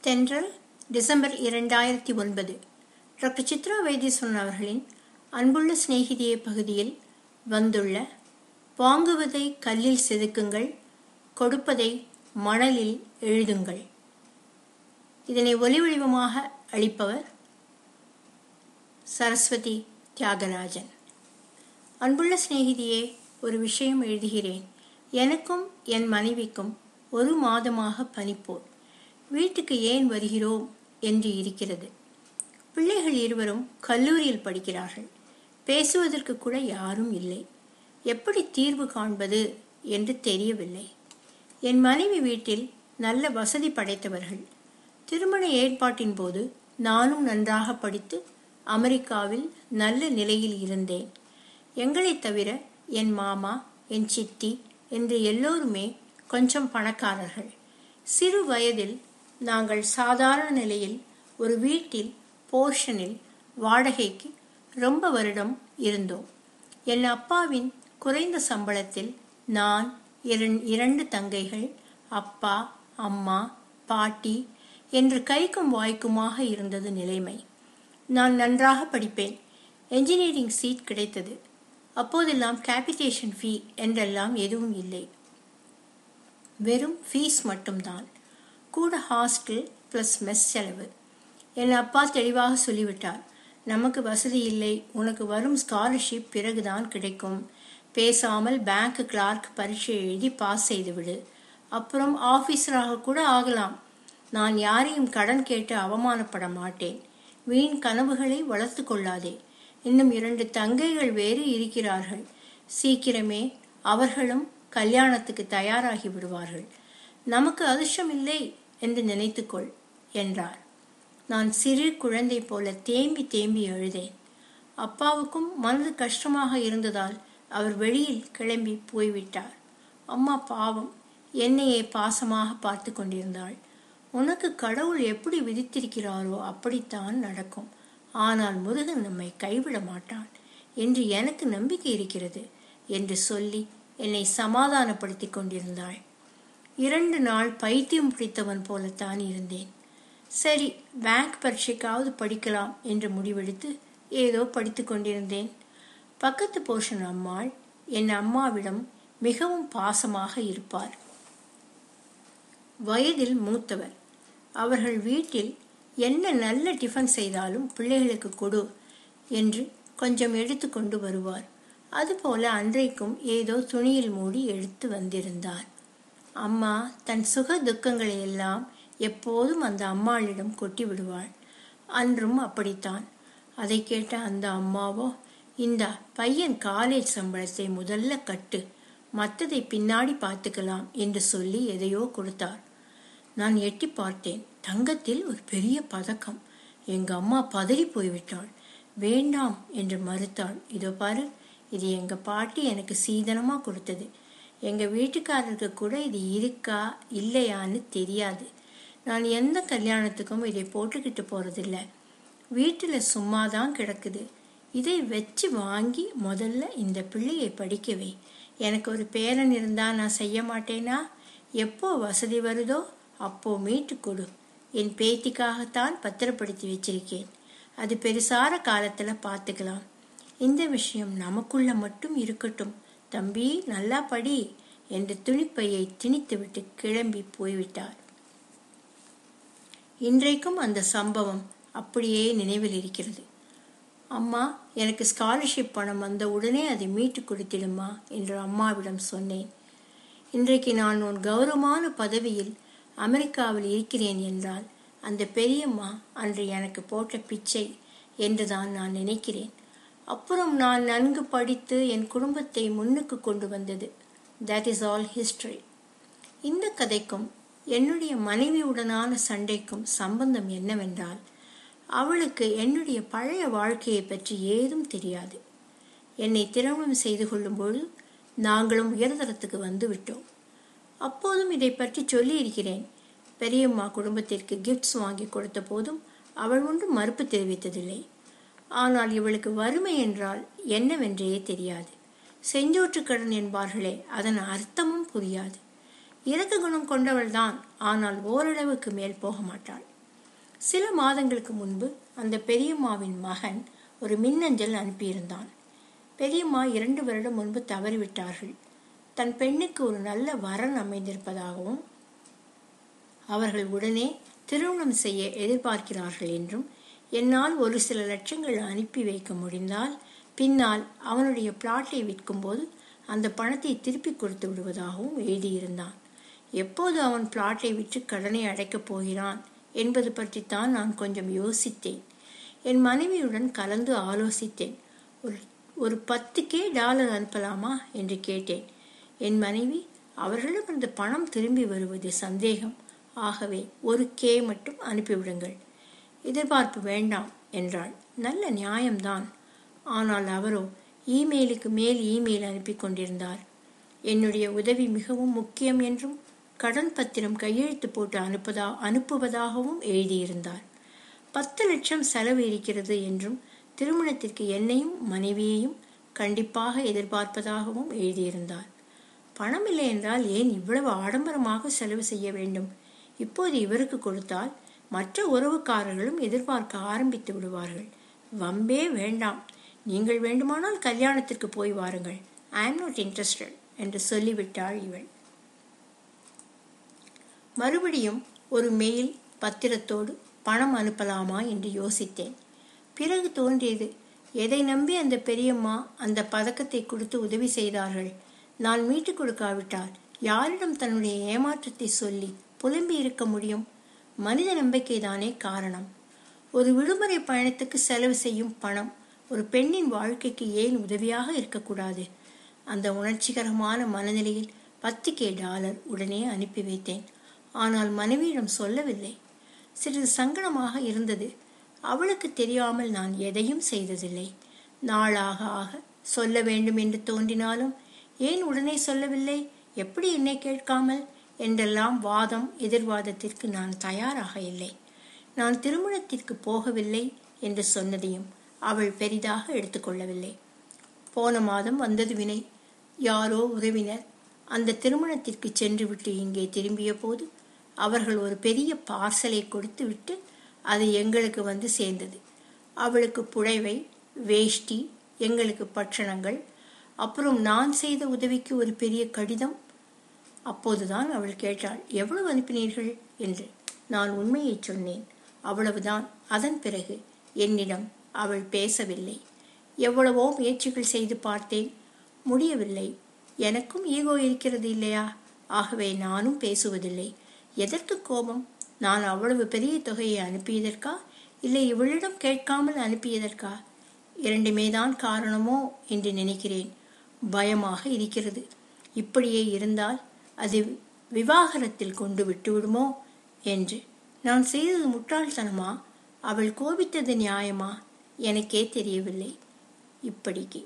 தென்றல் டிசம்பர் இரண்டாயிரத்தி ஒன்பது டாக்டர் சித்ரா வைத்தீஸ்வரன் அவர்களின் அன்புள்ள சிநேகிதியே பகுதியில் வந்துள்ள வாங்குவதை கல்லில் செதுக்குங்கள் கொடுப்பதை மணலில் எழுதுங்கள் இதனை ஒலி வடிவமாக அளிப்பவர் சரஸ்வதி தியாகராஜன் அன்புள்ள சிநேகிதியே ஒரு விஷயம் எழுதுகிறேன் எனக்கும் என் மனைவிக்கும் ஒரு மாதமாக பனிப்போர் வீட்டுக்கு ஏன் வருகிறோம் என்று இருக்கிறது பிள்ளைகள் இருவரும் கல்லூரியில் படிக்கிறார்கள் பேசுவதற்கு கூட யாரும் இல்லை எப்படி தீர்வு காண்பது என்று தெரியவில்லை என் மனைவி வீட்டில் நல்ல வசதி படைத்தவர்கள் திருமண ஏற்பாட்டின் போது நானும் நன்றாக படித்து அமெரிக்காவில் நல்ல நிலையில் இருந்தேன் எங்களைத் தவிர என் மாமா என் சித்தி என்று எல்லோருமே கொஞ்சம் பணக்காரர்கள் சிறு வயதில் நாங்கள் சாதாரண நிலையில் ஒரு வீட்டில் போர்ஷனில் வாடகைக்கு ரொம்ப வருடம் இருந்தோம் என் அப்பாவின் குறைந்த சம்பளத்தில் நான் இரண்டு தங்கைகள் அப்பா அம்மா பாட்டி என்று கைக்கும் வாய்க்குமாக இருந்தது நிலைமை நான் நன்றாக படிப்பேன் என்ஜினியரிங் சீட் கிடைத்தது அப்போதெல்லாம் கேபிடேஷன் ஃபீ என்றெல்லாம் எதுவும் இல்லை வெறும் ஃபீஸ் மட்டும்தான் கூட ஹாஸ்டல் ப்ளஸ் மெஸ் செலவு என் அப்பா தெளிவாக சொல்லிவிட்டார் நமக்கு வசதி இல்லை உனக்கு வரும் ஸ்காலர்ஷிப் பிறகுதான் கிடைக்கும் பேசாமல் பேங்க் கிளார்க் பரீட்சை எழுதி பாஸ் செய்துவிடு அப்புறம் ஆஃபீஸராக கூட ஆகலாம் நான் யாரையும் கடன் கேட்டு அவமானப்பட மாட்டேன் வீண் கனவுகளை வளர்த்து கொள்ளாதே இன்னும் இரண்டு தங்கைகள் வேறு இருக்கிறார்கள் சீக்கிரமே அவர்களும் கல்யாணத்துக்கு தயாராகி விடுவார்கள் நமக்கு அதிர்ஷ்டம் இல்லை என்று நினைத்துக்கொள் என்றார் நான் சிறு குழந்தை போல தேம்பி தேம்பி எழுதேன் அப்பாவுக்கும் மனது கஷ்டமாக இருந்ததால் அவர் வெளியில் கிளம்பி போய்விட்டார் அம்மா பாவம் என்னையே பாசமாக பார்த்து கொண்டிருந்தாள் உனக்கு கடவுள் எப்படி விதித்திருக்கிறாரோ அப்படித்தான் நடக்கும் ஆனால் முருகன் நம்மை கைவிட மாட்டான் என்று எனக்கு நம்பிக்கை இருக்கிறது என்று சொல்லி என்னை சமாதானப்படுத்தி கொண்டிருந்தாள் இரண்டு நாள் பைத்தியம் பிடித்தவன் போலத்தான் இருந்தேன் சரி பேங்க் பரீட்சைக்காவது படிக்கலாம் என்று முடிவெடுத்து ஏதோ படித்து கொண்டிருந்தேன் பக்கத்து போஷன் அம்மாள் என் அம்மாவிடம் மிகவும் பாசமாக இருப்பார் வயதில் மூத்தவர் அவர்கள் வீட்டில் என்ன நல்ல டிஃபன் செய்தாலும் பிள்ளைகளுக்கு கொடு என்று கொஞ்சம் எடுத்து கொண்டு வருவார் அதுபோல அன்றைக்கும் ஏதோ துணியில் மூடி எடுத்து வந்திருந்தார் அம்மா தன் சுக துக்கங்களை எல்லாம் எப்போதும் அந்த அம்மாளிடம் கொட்டி விடுவாள் அன்றும் அப்படித்தான் அதை கேட்ட அந்த அம்மாவோ இந்த பையன் காலேஜ் சம்பளத்தை முதல்ல கட்டு மற்றதை பின்னாடி பார்த்துக்கலாம் என்று சொல்லி எதையோ கொடுத்தார் நான் எட்டி பார்த்தேன் தங்கத்தில் ஒரு பெரிய பதக்கம் எங்க அம்மா பதறி போய்விட்டாள் வேண்டாம் என்று மறுத்தாள் இதோ பாரு இது எங்க பாட்டி எனக்கு சீதனமா கொடுத்தது எங்க வீட்டுக்காரருக்கு கூட இது இருக்கா இல்லையான்னு தெரியாது நான் எந்த கல்யாணத்துக்கும் இதை போட்டுக்கிட்டு போறதில்ல வீட்டுல சும்மா தான் கிடக்குது இதை வச்சு வாங்கி முதல்ல இந்த பிள்ளையை படிக்கவே எனக்கு ஒரு பேரன் இருந்தா நான் செய்ய மாட்டேனா எப்போ வசதி வருதோ அப்போ மீட்டு கொடு என் பேத்திக்காகத்தான் பத்திரப்படுத்தி வச்சிருக்கேன் அது பெருசார காலத்துல பார்த்துக்கலாம் இந்த விஷயம் நமக்குள்ள மட்டும் இருக்கட்டும் தம்பி நல்லா படி என்று துணிப்பையை திணித்துவிட்டு கிளம்பி போய்விட்டார் இன்றைக்கும் அந்த சம்பவம் அப்படியே நினைவில் இருக்கிறது அம்மா எனக்கு ஸ்காலர்ஷிப் பணம் வந்த உடனே அதை மீட்டு கொடுத்திடுமா என்று அம்மாவிடம் சொன்னேன் இன்றைக்கு நான் உன் கௌரவமான பதவியில் அமெரிக்காவில் இருக்கிறேன் என்றால் அந்த பெரியம்மா அன்று எனக்கு போட்ட பிச்சை என்றுதான் நான் நினைக்கிறேன் அப்புறம் நான் நன்கு படித்து என் குடும்பத்தை முன்னுக்கு கொண்டு வந்தது தட் இஸ் ஆல் ஹிஸ்டரி இந்த கதைக்கும் என்னுடைய மனைவியுடனான சண்டைக்கும் சம்பந்தம் என்னவென்றால் அவளுக்கு என்னுடைய பழைய வாழ்க்கையை பற்றி ஏதும் தெரியாது என்னை திருமணம் செய்து கொள்ளும்போது நாங்களும் உயர்தரத்துக்கு வந்து விட்டோம் அப்போதும் இதை பற்றி சொல்லி இருக்கிறேன் பெரியம்மா குடும்பத்திற்கு கிஃப்ட்ஸ் வாங்கி கொடுத்த போதும் அவள் ஒன்றும் மறுப்பு தெரிவித்ததில்லை ஆனால் இவளுக்கு வறுமை என்றால் என்னவென்றே தெரியாது செஞ்சோற்றுக்கடன் என்பார்களே அதன் அர்த்தமும் புரியாது இறக்க குணம் கொண்டவள்தான் ஆனால் ஓரளவுக்கு மேல் போக மாட்டாள் சில மாதங்களுக்கு முன்பு அந்த பெரியம்மாவின் மகன் ஒரு மின்னஞ்சல் அனுப்பியிருந்தான் பெரியம்மா இரண்டு வருடம் முன்பு தவறிவிட்டார்கள் தன் பெண்ணுக்கு ஒரு நல்ல வரன் அமைந்திருப்பதாகவும் அவர்கள் உடனே திருமணம் செய்ய எதிர்பார்க்கிறார்கள் என்றும் என்னால் ஒரு சில லட்சங்கள் அனுப்பி வைக்க முடிந்தால் பின்னால் அவனுடைய பிளாட்டை விற்கும்போது அந்த பணத்தை திருப்பி கொடுத்து விடுவதாகவும் எழுதியிருந்தான் எப்போது அவன் பிளாட்டை விற்று கடனை அடைக்கப் போகிறான் என்பது பற்றித்தான் நான் கொஞ்சம் யோசித்தேன் என் மனைவியுடன் கலந்து ஆலோசித்தேன் ஒரு ஒரு பத்துக்கே டாலர் அனுப்பலாமா என்று கேட்டேன் என் மனைவி அவர்களிடம் அந்த பணம் திரும்பி வருவது சந்தேகம் ஆகவே ஒரு கே மட்டும் அனுப்பிவிடுங்கள் எதிர்பார்ப்பு வேண்டாம் என்றாள் நல்ல நியாயம்தான் ஆனால் அவரோ இமெயிலுக்கு மேல் இமெயில் அனுப்பி கொண்டிருந்தார் என்னுடைய உதவி மிகவும் முக்கியம் என்றும் கடன் பத்திரம் கையெழுத்து போட்டு அனுப்பதா அனுப்புவதாகவும் எழுதியிருந்தார் பத்து லட்சம் செலவு இருக்கிறது என்றும் திருமணத்திற்கு என்னையும் மனைவியையும் கண்டிப்பாக எதிர்பார்ப்பதாகவும் எழுதியிருந்தார் பணம் இல்லை என்றால் ஏன் இவ்வளவு ஆடம்பரமாக செலவு செய்ய வேண்டும் இப்போது இவருக்கு கொடுத்தால் மற்ற உறவுக்காரர்களும் எதிர்பார்க்க ஆரம்பித்து விடுவார்கள் வம்பே வேண்டாம் நீங்கள் வேண்டுமானால் கல்யாணத்திற்கு போய் வாருங்கள் ஐ எம் நாட் இன்ட்ரெஸ்டட் என்று சொல்லிவிட்டாள் இவள் மறுபடியும் ஒரு மெயில் பத்திரத்தோடு பணம் அனுப்பலாமா என்று யோசித்தேன் பிறகு தோன்றியது எதை நம்பி அந்த பெரியம்மா அந்த பதக்கத்தை கொடுத்து உதவி செய்தார்கள் நான் மீட்டுக் கொடுக்காவிட்டால் யாரிடம் தன்னுடைய ஏமாற்றத்தை சொல்லி புலம்பி இருக்க முடியும் மனித நம்பிக்கைதானே காரணம் ஒரு விடுமுறை பயணத்துக்கு செலவு செய்யும் பணம் ஒரு பெண்ணின் வாழ்க்கைக்கு ஏன் உதவியாக இருக்கக்கூடாது அந்த உணர்ச்சிகரமான மனநிலையில் பத்து கே டாலர் உடனே அனுப்பி வைத்தேன் ஆனால் மனைவியிடம் சொல்லவில்லை சிறிது சங்கடமாக இருந்தது அவளுக்கு தெரியாமல் நான் எதையும் செய்ததில்லை நாளாக ஆக சொல்ல வேண்டும் என்று தோன்றினாலும் ஏன் உடனே சொல்லவில்லை எப்படி என்னை கேட்காமல் என்றெல்லாம் வாதம் எதிர்வாதத்திற்கு நான் தயாராக இல்லை நான் திருமணத்திற்கு போகவில்லை என்று சொன்னதையும் அவள் பெரிதாக எடுத்துக்கொள்ளவில்லை போன மாதம் வந்தது வினை யாரோ உறவினர் அந்த திருமணத்திற்கு சென்றுவிட்டு இங்கே திரும்பிய போது அவர்கள் ஒரு பெரிய பார்சலை கொடுத்து விட்டு அது எங்களுக்கு வந்து சேர்ந்தது அவளுக்கு புடைவை வேஷ்டி எங்களுக்கு பட்சணங்கள் அப்புறம் நான் செய்த உதவிக்கு ஒரு பெரிய கடிதம் அப்போதுதான் அவள் கேட்டாள் எவ்வளவு அனுப்பினீர்கள் என்று நான் உண்மையை சொன்னேன் அவ்வளவுதான் அதன் பிறகு என்னிடம் அவள் பேசவில்லை எவ்வளவோ முயற்சிகள் செய்து பார்த்தேன் முடியவில்லை எனக்கும் ஈகோ இருக்கிறது இல்லையா ஆகவே நானும் பேசுவதில்லை எதற்கு கோபம் நான் அவ்வளவு பெரிய தொகையை அனுப்பியதற்கா இல்லை இவளிடம் கேட்காமல் அனுப்பியதற்கா இரண்டுமே தான் காரணமோ என்று நினைக்கிறேன் பயமாக இருக்கிறது இப்படியே இருந்தால் அது விவாகரத்தில் கொண்டு விட்டுவிடுமோ என்று நான் செய்தது முட்டாள்தனமா அவள் கோபித்தது நியாயமா எனக்கே தெரியவில்லை இப்படிக்கு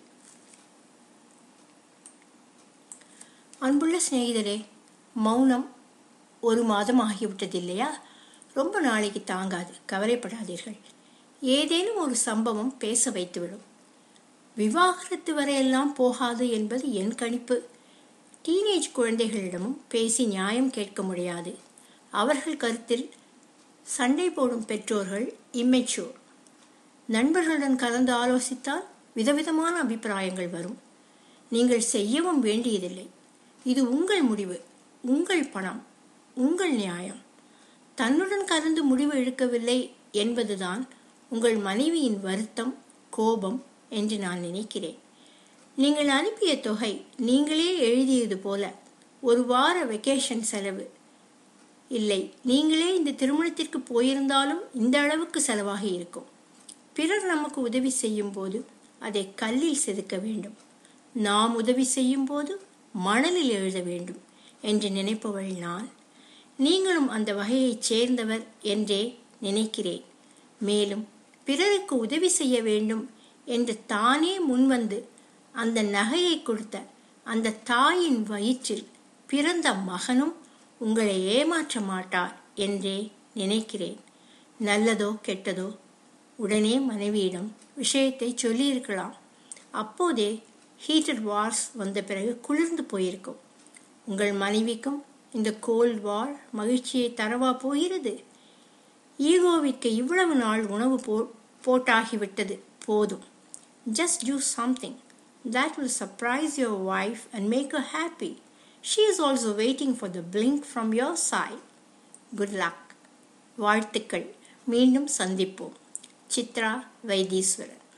அன்புள்ள சிநேகிதரே மௌனம் ஒரு மாதம் ஆகிவிட்டது இல்லையா ரொம்ப நாளைக்கு தாங்காது கவலைப்படாதீர்கள் ஏதேனும் ஒரு சம்பவம் பேச வைத்துவிடும் விவாகரத்து வரையெல்லாம் போகாது என்பது என் கணிப்பு டீனேஜ் குழந்தைகளிடமும் பேசி நியாயம் கேட்க முடியாது அவர்கள் கருத்தில் சண்டை போடும் பெற்றோர்கள் இம்மெச்சூர் நண்பர்களுடன் கலந்து ஆலோசித்தால் விதவிதமான அபிப்பிராயங்கள் வரும் நீங்கள் செய்யவும் வேண்டியதில்லை இது உங்கள் முடிவு உங்கள் பணம் உங்கள் நியாயம் தன்னுடன் கலந்து முடிவு எடுக்கவில்லை என்பதுதான் உங்கள் மனைவியின் வருத்தம் கோபம் என்று நான் நினைக்கிறேன் நீங்கள் அனுப்பிய தொகை நீங்களே எழுதியது போல ஒரு வார வெக்கேஷன் செலவு இல்லை நீங்களே இந்த திருமணத்திற்கு போயிருந்தாலும் இந்த அளவுக்கு செலவாகி இருக்கும் பிறர் நமக்கு உதவி செய்யும் போது அதை கல்லில் செதுக்க வேண்டும் நாம் உதவி செய்யும் போது மணலில் எழுத வேண்டும் என்று நினைப்பவள் நான் நீங்களும் அந்த வகையைச் சேர்ந்தவர் என்றே நினைக்கிறேன் மேலும் பிறருக்கு உதவி செய்ய வேண்டும் என்று தானே முன்வந்து அந்த நகையை கொடுத்த அந்த தாயின் வயிற்றில் பிறந்த மகனும் உங்களை ஏமாற்ற மாட்டார் என்றே நினைக்கிறேன் நல்லதோ கெட்டதோ உடனே மனைவியிடம் விஷயத்தை சொல்லியிருக்கலாம் அப்போதே ஹீட்டட் வார்ஸ் வந்த பிறகு குளிர்ந்து போயிருக்கும் உங்கள் மனைவிக்கும் இந்த கோல்ட் வார் மகிழ்ச்சியை தரவா போகிறது ஈகோவிற்கு இவ்வளவு நாள் உணவு போ போட்டாகிவிட்டது போதும் just do something that will surprise your wife and make her happy. She is also waiting for the blink from your side. Good luck. வாழ்த்துக்கள் மீண்டும் சந்திப்போம் சித்ரா வைத்தீஸ்வரன்